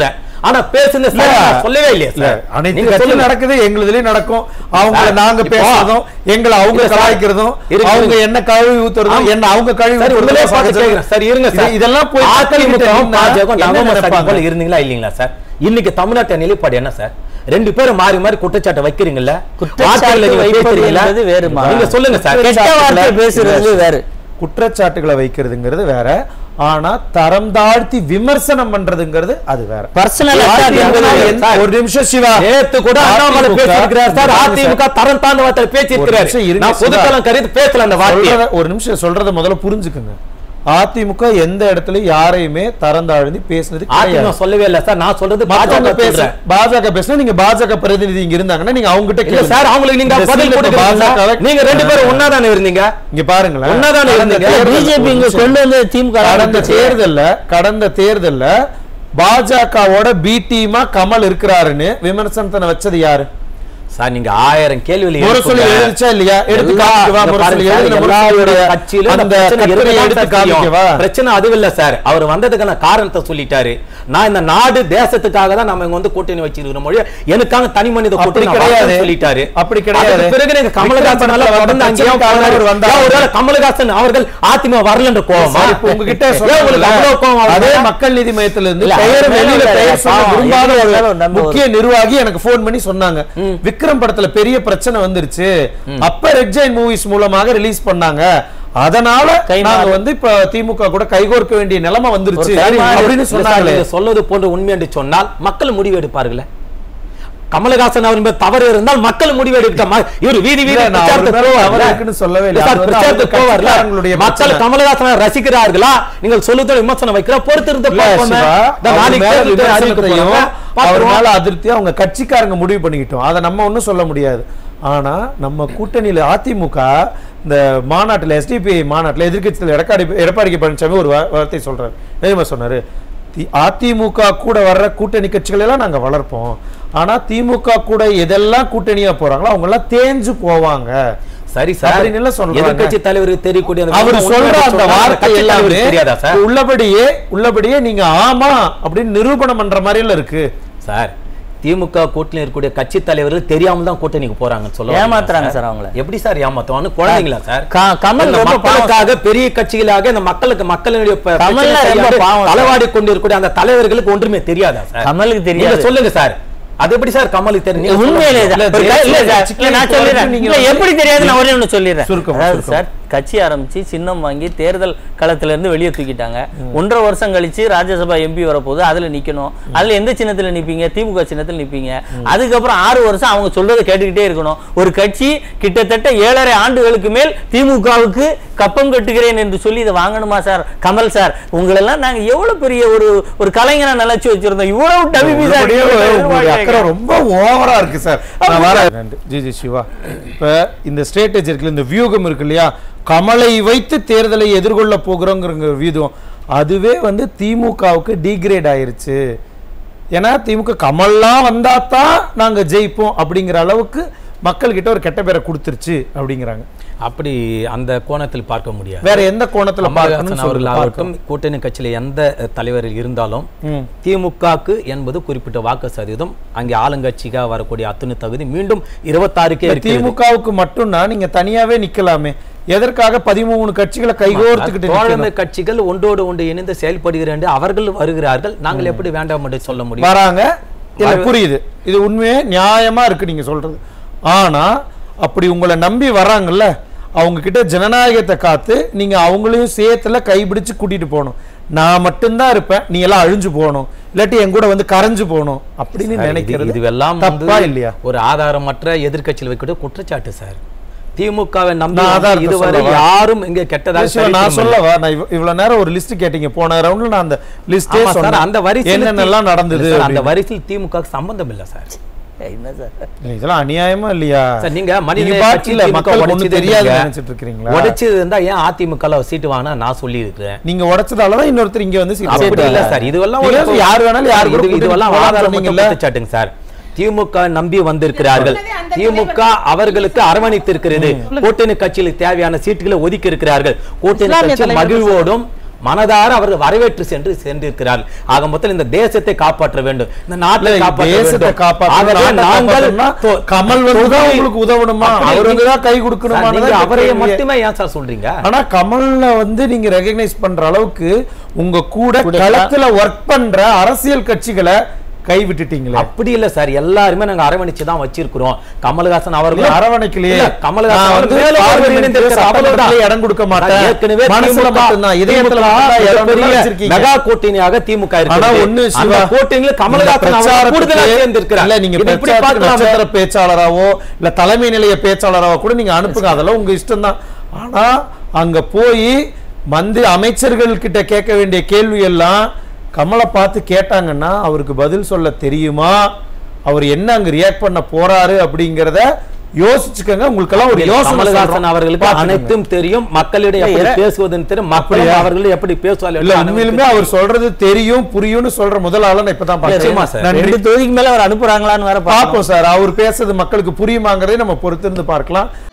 [SPEAKER 2] ஆனா பேசுன
[SPEAKER 1] இல்ல,
[SPEAKER 2] சொல்லவே இல்லையா
[SPEAKER 1] இல்ல,
[SPEAKER 2] சார்
[SPEAKER 1] அனைத்து
[SPEAKER 2] நீங்க
[SPEAKER 1] கட்சியும்
[SPEAKER 2] சொல்லுங்க.
[SPEAKER 1] நடக்குது எங்களுதுலயும் நடக்கும் அவங்கள
[SPEAKER 2] சார்,
[SPEAKER 1] நாங்க
[SPEAKER 2] இப்போ-
[SPEAKER 1] பேசுறதும் எங்களை அவங்க
[SPEAKER 2] இல்ல சார்,
[SPEAKER 1] கலாய்க்கிறதும்
[SPEAKER 2] இருக்கு,
[SPEAKER 1] அவங்க
[SPEAKER 2] இருக்கு.
[SPEAKER 1] என்ன கழுவி ஊத்துறதும்
[SPEAKER 2] ஆமா.
[SPEAKER 1] என்ன அவங்க கழுவி
[SPEAKER 2] சரி,
[SPEAKER 1] ஊத்துறதும்
[SPEAKER 2] உங்களே பார்த்து
[SPEAKER 1] சகஜம்.
[SPEAKER 2] கேக்குறேன். சரி, இருங்க
[SPEAKER 1] இது-
[SPEAKER 2] சார்.
[SPEAKER 1] இதெல்லாம் போய் மக்கள் கிட்ட
[SPEAKER 2] அதிமுகவும்
[SPEAKER 1] நின்னா
[SPEAKER 2] பாஜகவும்
[SPEAKER 1] என்ன
[SPEAKER 2] நவம சக்தி
[SPEAKER 1] நினைப்பாங்க?
[SPEAKER 2] போல இருந்தீங்களா இல்லீங்களா சார் இன்னைக்கு தமிழ்நாட்டு நிலைப்பாடு என்ன சார் ரெண்டு பேரும் மாறி மாறி குற்றச்சாட்டை வைக்கிறீங்கல்ல
[SPEAKER 4] குற்றச்சாட்டு
[SPEAKER 2] வார்த்தைகளை நீங்க
[SPEAKER 4] வைப்பது
[SPEAKER 2] பேசுறீங்களா?
[SPEAKER 4] என்பது வேறுமா?
[SPEAKER 2] நீங்க சொல்லுங்க சார்
[SPEAKER 4] கெட்ட வார்த்தை பேசுறது வேறு
[SPEAKER 1] குற்றச்சாட்டுகளை வைக்கிறதுங்கிறது வேற ஆனா தரம் தாழ்த்தி விமர்சனம் பண்றதுங்கிறது அது வேற
[SPEAKER 4] பர்சனல்
[SPEAKER 1] எந்த- ஒரு நிமிஷம் சிவா
[SPEAKER 2] நேத்து கூட அண்ணாமலை
[SPEAKER 1] அதிமுக
[SPEAKER 2] பேசியிருக்கிறார் சார் அதிமுக தரம் தாழ்ந்த வார்த்தை
[SPEAKER 1] ஒரு
[SPEAKER 2] பேசியிருக்கிறார்
[SPEAKER 1] நிமிஷம் இருங்க
[SPEAKER 2] நான்
[SPEAKER 1] சிவா.
[SPEAKER 2] பொதுக்களம் கருதி பேசல அந்த வார்த்தையை
[SPEAKER 1] சொல்றத- ஒரு நிமிஷம் சொல்றத முதல்ல புரிஞ்சுக்குங்க அதிமுக எந்த இடத்துலயும் யாரையுமே தரம் தாழ்ந்து பேசுனது
[SPEAKER 2] அதிமுக
[SPEAKER 1] கிடையாது
[SPEAKER 2] சொல்லவே இல்ல சார் நான் சொல்றது
[SPEAKER 1] மத்தவங்க
[SPEAKER 2] பாஜக
[SPEAKER 1] பேச
[SPEAKER 2] பேசுறேன்
[SPEAKER 1] பாஜக பேசுனா நீங்க பாஜக பிரதிநிதி இங்க இருந்தாங்கன்னா நீங்க அவங்க கிட்ட
[SPEAKER 2] இல்ல
[SPEAKER 1] கேளுங்க.
[SPEAKER 2] சார் அவங்களுக்கு நீங்க
[SPEAKER 1] இந்த
[SPEAKER 2] பதில்
[SPEAKER 1] சீட்டு
[SPEAKER 2] கொடுக்கறீங்க
[SPEAKER 1] பாஜகவை-
[SPEAKER 2] நீங்க ரெண்டு பேரும் ஒன்னா தானே இருந்தீங்க
[SPEAKER 1] இங்க பாருங்களேன்
[SPEAKER 2] ஒண்ணாதானே
[SPEAKER 1] கடந்த
[SPEAKER 2] இருந்தீங்க.
[SPEAKER 1] தேர்தல்ல-
[SPEAKER 4] பிஜேபி இங்க
[SPEAKER 1] ஒரு
[SPEAKER 4] கொண்டு வந்து திமுக
[SPEAKER 1] கடந்த
[SPEAKER 4] ஆரம்பிச்சு.
[SPEAKER 1] தேர்தல்ல கடந்த தேர்தல்ல பாஜகவோட பி டீமா கமல் இருக்கிறாருன்னு விமர்சனத்தை வச்சது யாரு
[SPEAKER 2] சார் நீங்க ஆயிரம் கேள்வியில்
[SPEAKER 1] முரசொலி எழுதிச்சா இல்லையா எடுத்து காமிக்கவா முரசொலி எழுதின முரசொலியோட அந்த கட்டுரையை எடுத்து காமிக்கவா
[SPEAKER 2] பிரச்சனை அது இல்ல சார் அவர் வந்ததுக்கான காரணத்தை சொல்லிட்டாரு நான் இந்த நாடு தேசத்துக்காக தான் நம்ம இங்க வந்து கூட்டணி வச்சிருக்கிற மொழி எனக்காக தனி மனித
[SPEAKER 1] அப்படி
[SPEAKER 2] கூட்டணி நான்
[SPEAKER 1] கிடையாது.
[SPEAKER 2] வரேன்னு சொல்லிட்டாரு
[SPEAKER 1] அப்படி கிடையாது.
[SPEAKER 2] அதுக்கு பிறகு நீங்க கமலஹாசன் நல்லா
[SPEAKER 1] விக்ரம்
[SPEAKER 2] தொடர்ந்து அங்கேயே
[SPEAKER 1] பிரச்சனைக்காக
[SPEAKER 2] போனாரு.
[SPEAKER 1] அவர் வந்தாரு.
[SPEAKER 2] ஏன் ஒருவேளை கமலஹாசன் அவர்கள் அதிமுக வரலன்ற கோவமா
[SPEAKER 1] சார், இப்ப உங்ககிட்ட
[SPEAKER 2] ஏன் உங்களுக்கு
[SPEAKER 1] சொல்றேன்ல,
[SPEAKER 2] அவ்வளவு கோவம் வருது?
[SPEAKER 1] அதே மக்கள் நீதி மையத்துல இருந்து
[SPEAKER 4] இல்ல,
[SPEAKER 1] பெயர்
[SPEAKER 4] அது
[SPEAKER 1] வெளியில
[SPEAKER 4] வேற
[SPEAKER 1] பெயர் சொல்ல
[SPEAKER 4] பாவம்,
[SPEAKER 1] விரும்பாத
[SPEAKER 4] எப்படி
[SPEAKER 1] ஒரு
[SPEAKER 4] இருந்தாலும் நம்ம
[SPEAKER 1] முக்கிய நிர்வாகி எனக்கு போன் பண்ணி சொன்னாங்க விக்ரம் படத்துல பெரிய பிரச்சனை வந்துருச்சு அப்ப ரெட் ஜெயின் மூவிஸ் மூலமாக ரிலீஸ் பண்ணாங்க அதனால
[SPEAKER 4] கைமாறு.
[SPEAKER 1] நாங்க வந்து இப்ப திமுக கூட கைகோர்க்க வேண்டிய நிலைமை வந்துருச்சு
[SPEAKER 4] ஒரு கைமாறு.
[SPEAKER 1] அப்படின்னு
[SPEAKER 2] இல்ல சார்,
[SPEAKER 1] சொன்னாங்களே
[SPEAKER 2] நீங்க சொல்வது போன்ற உண்மை என்று சொன்னால் மக்கள் முடிவு எடுப்பார்களே கமலஹாசன் அவர் மீது தவறு இருந்தால் மக்கள் முடிவு எடுக்க மா- இவர் வீதி வீதி
[SPEAKER 1] இல்ல, நான்
[SPEAKER 2] பிரச்சாரத்துக்கு
[SPEAKER 1] அவர் மேல
[SPEAKER 2] போவார்ல.
[SPEAKER 1] தவறு இருக்குன்னு சொல்லவே இல்லை.
[SPEAKER 2] இல்ல சார்,
[SPEAKER 1] அது வந்து
[SPEAKER 2] பிரச்சாரத்துக்கு
[SPEAKER 1] அவங்க
[SPEAKER 2] போவார்ல.
[SPEAKER 1] கட்சிக்காரங்களுடைய
[SPEAKER 2] மக்கள்
[SPEAKER 1] பிரச்சனை.
[SPEAKER 2] கமலஹாசனை ரசிக்கிறார்களா நீங்கள் சொல்லுதல் விமர்சனம் வைக்கிற பொறுத்திருந்து
[SPEAKER 1] இல்ல,
[SPEAKER 2] பார்ப்போமே.
[SPEAKER 1] சிவா,
[SPEAKER 2] இந்த
[SPEAKER 1] அவர்
[SPEAKER 2] நாளைக்கு
[SPEAKER 1] மேல
[SPEAKER 2] தேர்தல் அறிவிக்க
[SPEAKER 1] விமர்சனத்தையும்,
[SPEAKER 2] போறாங்க.
[SPEAKER 1] அவர்
[SPEAKER 2] பார்த்துருவோம்.
[SPEAKER 1] மேல அதிருப்தியா அவங்க கட்சிக்காரங்க முடிவு பண்ணிக்கிட்டோம் அதை நம்ம ஒண்ணும் சொல்ல முடியாது ஆனா நம்ம கூட்டணியில அதிமுக இந்த மாநாட்டுல எஸ்டிபி மாநாட்டுல எதிர்க்கட்சியில் எடப்பாடி எடப்பாடி கே பழனிசாமி ஒரு வா- வார்த்தை சொல்றாரு என்ன சொன்னாரு தி- அதிமுக கூட வர்ற கூட்டணி கட்சிகள் எல்லாம் நாங்க வளர்ப்போம் ஆனா திமுக கூட எதெல்லாம் கூட்டணியா போறாங்களோ அவங்க எல்லாம் தேஞ்சு போவாங்க
[SPEAKER 2] சரி சார்
[SPEAKER 1] அப்படின்னு எல்லாம் சொல்றாங்க.
[SPEAKER 2] எதிர்க்கட்சி தலைவருக்கு தெரியக்கூடிய அந்த
[SPEAKER 1] அவர்
[SPEAKER 2] உண்மை
[SPEAKER 1] சொல்ற
[SPEAKER 2] உண்மை
[SPEAKER 1] அந்த
[SPEAKER 2] சொன்னா
[SPEAKER 1] வார்த்தை
[SPEAKER 2] கட்சி
[SPEAKER 1] எல்லாமே
[SPEAKER 2] தலைவருக்கு தெரியாதா சார்
[SPEAKER 1] உள்ளபடியே உள்ளபடியே நீங்க ஆமா அப்படின்னு நிரூபணம் பண்ற மாதிரில இருக்கு
[SPEAKER 2] சார் திமுக கூட்டணி இருக்கக்கூடிய கட்சி தலைவர்கள் தெரியாம தான் கூட்டணிக்கு போறாங்கன்னு சொல்ல வரீங்களா
[SPEAKER 4] ஏமாத்துறாங்க சார் அவங்கள.
[SPEAKER 2] எப்படி சார் ஏமாத்துவாங்க குழந்தைங்களா சார்
[SPEAKER 4] க- கமல்
[SPEAKER 2] இந்த
[SPEAKER 4] ரொம்ப பாவம்
[SPEAKER 2] மக்களுக்காக பெரிய கட்சிகளாக இந்த மக்களுக்கு மக்களுடைய ப-
[SPEAKER 4] கமல்ல
[SPEAKER 2] பிரச்சனை
[SPEAKER 4] ரொம்ப
[SPEAKER 2] கையாண்டு
[SPEAKER 4] பாவம் சார்.
[SPEAKER 2] களவாடி கொண்டிருக்கக்கூடிய அந்த தலைவர்களுக்கு ஒன்றுமே தெரியாதா சார்
[SPEAKER 4] கமலுக்கு
[SPEAKER 2] நீங்க
[SPEAKER 4] தெரியாது
[SPEAKER 2] சொல்லுங்க சார் அது எப்படி சார் கமலுக்கு தெரியும் நீங்க
[SPEAKER 4] உண்மையிலே
[SPEAKER 2] சொல்லுங்க.
[SPEAKER 4] தான். ஒரு க- இல்ல சார், இல்ல நான் சொல்லிடுறேன்.
[SPEAKER 1] நீங்க
[SPEAKER 4] இல்ல,
[SPEAKER 1] வந்து-
[SPEAKER 4] எப்படி தெரியாது நான் ஒரே ஒண்ணு சொல்லிடுறேன்
[SPEAKER 1] சுருக்கம்,
[SPEAKER 4] அதாவது
[SPEAKER 1] சுருக்கம்.
[SPEAKER 4] சார் கட்சி ஆரம்பிச்சு சின்னம் வாங்கி தேர்தல் களத்துல இருந்து வெளியே தூக்கிட்டாங்க ஒன்றரை வருஷம் கழிச்சு ராஜ்யசபா எம்பி வரப்போகுது அதுல நிக்கணும் அதுல எந்த சின்னத்துல நிப்பீங்க திமுக சின்னத்துல நிப்பீங்க அதுக்கப்புறம் ஆறு வருஷம் அவங்க சொல்றதை கேட்டுக்கிட்டே இருக்கணும் ஒரு கட்சி கிட்டத்தட்ட ஏழரை ஆண்டுகளுக்கு மேல் திமுகவுக்கு கப்பம் கட்டுகிறேன் என்று சொல்லி இதை வாங்கணுமா சார் கமல் சார் உங்களெல்லாம் நாங்க எவ்வளவு பெரிய ஒரு ஒரு கலைஞனை நினைச்சு வச்சிருந்தோம் இவ்வளவு டபி
[SPEAKER 1] உள்ளபடியே உங்களுடைய அக்கறை ரொம்ப ஓவரா இருக்கு சார் நான் வரேன் ஜி ஜி சிவா இப்ப இந்த ஸ்ட்ராட்டஜி இருக்குல்ல இந்த வியூகம் இருக்கு இல்லையா கமலை வைத்து தேர்தலை எதிர்கொள்ள போகிறோங்கிற வியூகம் அதுவே வந்து திமுகவுக்கு டிகிரேட் ஆயிருச்சு ஏன்னா திமுக கமல்லாம் வந்தா தான் நாங்க ஜெயிப்போம் அப்படிங்கிற அளவுக்கு மக்கள்கிட்ட ஒரு கெட்ட பேரை கொடுத்துருச்சு அப்படிங்கிறாங்க
[SPEAKER 2] அப்படி அந்த கோணத்தில் பார்க்க முடியாது
[SPEAKER 1] வேற எந்த கோணத்துல
[SPEAKER 2] கமலஹாசன்
[SPEAKER 1] பார்க்கணும்னு
[SPEAKER 2] அவர்கள்
[SPEAKER 1] சொல்லி
[SPEAKER 2] ஆகட்டும் கூட்டணி கட்சியில எந்த அஹ், தலைவர் இருந்தாலும்
[SPEAKER 1] ம்.
[SPEAKER 2] திமுகக்கு என்பது குறிப்பிட்ட வாக்கு சதவீதம் அங்கே ஆளுங்கட்சிக்காக வரக்கூடிய அத்தனை தகுதி மீண்டும் இருபத்தாறுக்கே
[SPEAKER 1] இல்ல,
[SPEAKER 2] இருக்கிறது
[SPEAKER 1] திமுகவுக்கு மட்டும்னா நீங்க தனியாவே நிக்கலாமே எதற்காக பதிமூணு கட்சிகளை கைகோர்த்துக்கிட்டு
[SPEAKER 2] தோழமை
[SPEAKER 1] நிக்கணும்?
[SPEAKER 2] கட்சிகள் ஒன்றோடு ஒன்று இணைந்து செயல்படுகிறேன் அவர்கள் வருகிறார்கள் நாங்கள் எப்படி வேண்டாம் என்று சொல்ல முடியும்
[SPEAKER 1] வராங்க இல்ல புரியுது இது உண்மையே நியாயமா இருக்கு நீங்க சொல்றது ஆனா அப்படி உங்களை நம்பி வர்றாங்கல்ல அவங்க கிட்ட ஜனநாயகத்தை காத்து நீங்க அவங்களையும் சேர்த்துல கைபிடிச்சு கூட்டிட்டு போகணும் நான் மட்டும்தான் இருப்பேன் நீ எல்லாம் அழிஞ்சு போகணும் இல்லாட்டி என் கூட வந்து கரைஞ்சு போகணும் அப்படின்னு
[SPEAKER 2] சார், இது-
[SPEAKER 1] நினைக்கிறது
[SPEAKER 2] இதுவெல்லாம்
[SPEAKER 1] தப்பா
[SPEAKER 2] வந்து
[SPEAKER 1] இல்லையா
[SPEAKER 2] ஒரு ஆதாரமற்ற எதிர்க்கட்சியில் வைக்கிற குற்றச்சாட்டு சார் திமுகவை நம்பி
[SPEAKER 1] நான்
[SPEAKER 2] வந்து
[SPEAKER 1] ஆதாரத்தை
[SPEAKER 2] இதுவரை
[SPEAKER 1] சொல்லவா?
[SPEAKER 2] யாரும் இங்க கெட்டதாக
[SPEAKER 1] சிவா, நான்
[SPEAKER 2] சரித்திரம் இல்லை.
[SPEAKER 1] சொல்லவா நான் இவ்வ- இவ்வளவு நேரம் ஒரு லிஸ்ட் கேட்டீங்க போன ரவுண்ட்ல நான் அந்த லிஸ்டே
[SPEAKER 2] ஆமா சார்,
[SPEAKER 1] சொன்னேன்
[SPEAKER 2] அந்த வரிசையில்
[SPEAKER 1] என்னென்னலாம் நடந்தது
[SPEAKER 2] இல்ல சார், அந்த
[SPEAKER 1] அப்படின்னு.
[SPEAKER 2] வரிசையில் திமுக சம்பந்தம் இல்ல சார்
[SPEAKER 4] என்ன சார்
[SPEAKER 1] இதெல்லாம் அநியாயமா இல்லையா
[SPEAKER 2] சார் நீங்க
[SPEAKER 1] நீங்க
[SPEAKER 2] மனித
[SPEAKER 1] பாட்டில மக்கள் ஒண்ணு தெரியாது நினைச்சிட்டு இருக்கீங்களா
[SPEAKER 2] உடைச்சது இருந்தா ஏன் அதிமுக சீட்டு வாங்கினா நான் சொல்லி இருக்கிறேன்
[SPEAKER 1] நீங்க உடைச்சதாலதான் இன்னொருத்தர் இங்க வந்து சீட்டு
[SPEAKER 2] அப்படி
[SPEAKER 1] போட்டாரு.
[SPEAKER 2] இல்ல சார் இதுவெல்லாம்
[SPEAKER 1] நீங்க
[SPEAKER 2] ஒரு
[SPEAKER 1] யார் வேணாலும் யார் கூட
[SPEAKER 2] இது- இதுவெல்லாம்
[SPEAKER 1] கூட்டணி
[SPEAKER 2] ஆதாரம்
[SPEAKER 1] சொன்னீங்கல்ல?
[SPEAKER 2] குற்றச்சாட்டுங்க சார் திமுக நம்பி வந்திருக்கிறார்கள் திமுக அவர்களுக்கு அரவணைத்து இருக்கிறது கூட்டணி கட்சிகளுக்கு தேவையான சீட்டுகளை ஒதுக்கி இருக்கிறார்கள் கூட்டணி
[SPEAKER 4] இஸ்லாமிய
[SPEAKER 2] கட்சி
[SPEAKER 4] தலைவர்கள்
[SPEAKER 2] மகிழ்வோடும் மனதார அவர் வரவேற்று சென்று சென்றிருக்கிறார் ஆக மொத்தம் இந்த தேசத்தை காப்பாற்ற வேண்டும் இந்த நாட்டை
[SPEAKER 1] இல்ல,
[SPEAKER 2] காப்பாற்ற
[SPEAKER 1] தேசத்தை
[SPEAKER 2] வேண்டும்
[SPEAKER 1] காப்பாற்றணும்,
[SPEAKER 2] ஆகவே
[SPEAKER 1] நாட்டை
[SPEAKER 2] நாங்கள்
[SPEAKER 1] காப்பாற்றணும்னா
[SPEAKER 2] தொ-
[SPEAKER 1] கமல் வந்து தான்
[SPEAKER 2] தொகுதி-
[SPEAKER 1] உங்களுக்கு உதவணுமா?
[SPEAKER 2] அப்படி
[SPEAKER 1] அவர் வந்து
[SPEAKER 2] நீங்க-
[SPEAKER 1] தான் கை
[SPEAKER 2] சார்,
[SPEAKER 1] கொடுக்கணுமான்னு
[SPEAKER 2] நீங்க
[SPEAKER 1] தான்
[SPEAKER 2] அவரையே
[SPEAKER 1] கேள்வியே.
[SPEAKER 2] மட்டுமே ஏன் சார் சொல்றீங்க
[SPEAKER 1] ஆனா கமல்ல வந்து நீங்க ரெகக்னைஸ் பண்ற அளவுக்கு உங்க கூட களத்துல ஒர்க் பண்ற அரசியல் கட்சிகளை கை விட்டுட்டீங்களே
[SPEAKER 2] அப்படி இல்ல சார் எல்லாருமே நாங்க அரவணைச்சு தான் வச்சிருக்கிறோம் கமலஹாசன் அவர்கள்
[SPEAKER 1] இல்ல, அரவணைக்கலையே.
[SPEAKER 2] இல்ல, கமலஹாசன்
[SPEAKER 1] நான்
[SPEAKER 2] அவர்கள்
[SPEAKER 1] வந்து
[SPEAKER 2] மேலும்
[SPEAKER 1] பார்லிமெண்ட்
[SPEAKER 2] அவர்கள் இணைந்திருக்கிறார்.
[SPEAKER 1] சட்டமன்றத்துல
[SPEAKER 2] அவ்வளவுதான்.
[SPEAKER 1] இடம் கொடுக்க மாட்டேன்.
[SPEAKER 2] நான் ஏற்கனவே
[SPEAKER 1] மனசுல
[SPEAKER 2] திமுக
[SPEAKER 1] மட்டும்தான், இதயத்துல
[SPEAKER 2] திமுக
[SPEAKER 1] மட்டும்தான் இடம்
[SPEAKER 2] பெரிய
[SPEAKER 1] வச்சிருக்கீங்க.
[SPEAKER 2] மெகா கூட்டணியாக திமுக
[SPEAKER 1] ஆனா
[SPEAKER 2] இருக்கிறது.
[SPEAKER 1] ஒண்ணு
[SPEAKER 2] அந்த
[SPEAKER 1] சிவா,
[SPEAKER 2] கூட்டணியில்
[SPEAKER 1] இந்த
[SPEAKER 2] கமலஹாசன் அவர்கள்
[SPEAKER 1] பிரச்சாரத்துக்கு-
[SPEAKER 2] கூடுதலா சேர்ந்திருக்கிறார்.
[SPEAKER 1] இல்ல, நீங்க
[SPEAKER 2] இதை இப்படி
[SPEAKER 1] பிரச்சாரத்துக்கு
[SPEAKER 2] பார்க்கலாமே.
[SPEAKER 1] நட்சத்திர பேச்சாளராவோ இல்ல தலைமை நிலைய பேச்சாளராவோ கூட நீங்க அனுப்புங்க அதெல்லாம் உங்க இஷ்டம் தான் ஆனா அங்க போய் மந்திரி அமைச்சர்கள் கிட்ட கேட்க வேண்டிய கேள்வி எல்லாம் கமலை பார்த்து கேட்டாங்கன்னா அவருக்கு பதில் சொல்ல தெரியுமா அவர் என்ன அங்க ரியாக்ட் பண்ண போறாரு அப்படிங்கறத யோசிச்சுக்கங்க உங்களுக்கு எல்லாம் ஒரு யோசனை
[SPEAKER 2] கமலஹாசன்
[SPEAKER 1] சொல்றோம்.
[SPEAKER 2] அவர்களுக்கு
[SPEAKER 1] பார்த்துக்கங்க.
[SPEAKER 2] அனைத்தும் தெரியும் மக்களிடையே எப்படி
[SPEAKER 4] இல்ல,
[SPEAKER 2] பேசுவதுன்னு தெரியும் மக்கள்
[SPEAKER 1] அப்படியா?
[SPEAKER 2] அவர்கள் எப்படி பேசுவார்கள்
[SPEAKER 1] இல்ல
[SPEAKER 2] என்று
[SPEAKER 1] உண்மையிலுமே அவர் சொல்றது தெரியும் புரியும்னு சொல்ற முதல் ஆளை நான் இப்பதான்
[SPEAKER 2] நிச்சயமா
[SPEAKER 1] பார்த்தேன்
[SPEAKER 2] சார்.
[SPEAKER 1] நன்றி
[SPEAKER 4] ரெண்டு தொகுதிக்கு மேல அவர் அனுப்புறாங்களான்னு வேற பார்க்கணும்.
[SPEAKER 1] பார்ப்போம் சார் அவர் பேசுறது மக்களுக்கு புரியுமாங்கிறதை நம்ம பொறுத்திருந்து பார்க்கலாம்